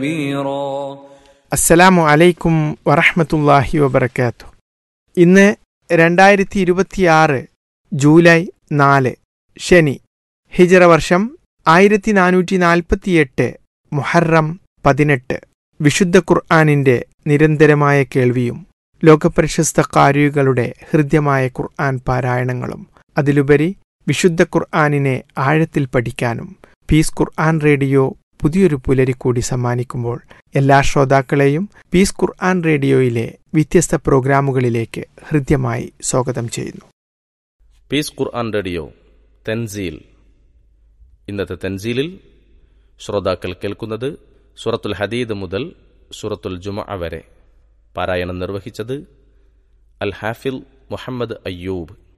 كبيرا അസ്സലാമു അലൈക്കും വറഹ്മത്തുള്ളാഹി വബർക്കാത്തു ഇന്ന് രണ്ടായിരത്തി ഇരുപത്തിയാറ് ജൂലൈ നാല് ശനി ഹിജറ വർഷം ആയിരത്തി നാനൂറ്റി നാൽപ്പത്തിയെട്ട് മുഹറം പതിനെട്ട് വിശുദ്ധ ഖുർആാനിന്റെ നിരന്തരമായ കേൾവിയും ലോകപ്രശസ്ത കാരികളുടെ ഹൃദ്യമായ ഖുർആൻ പാരായണങ്ങളും അതിലുപരി വിശുദ്ധ ഖുർആാനിനെ ആഴത്തിൽ പഠിക്കാനും പീസ് ഖുർആൻ റേഡിയോ പുതിയൊരു പുലരി കൂടി സമ്മാനിക്കുമ്പോൾ എല്ലാ ശ്രോതാക്കളെയും പീസ് ഖുർആൻ റേഡിയോയിലെ വ്യത്യസ്ത പ്രോഗ്രാമുകളിലേക്ക് ഹൃദ്യമായി സ്വാഗതം ചെയ്യുന്നു പീസ് ഖുർആൻ റേഡിയോ തെൻസീൽ ഇന്നത്തെ തെൻസീലിൽ ശ്രോതാക്കൾ കേൾക്കുന്നത് സൂറത്തുൽ ഹദീദ് മുതൽ സൂറത്തുൽ ജുമ വരെ പാരായണം നിർവഹിച്ചത് അൽ ഹാഫിൽ മുഹമ്മദ് അയ്യൂബ്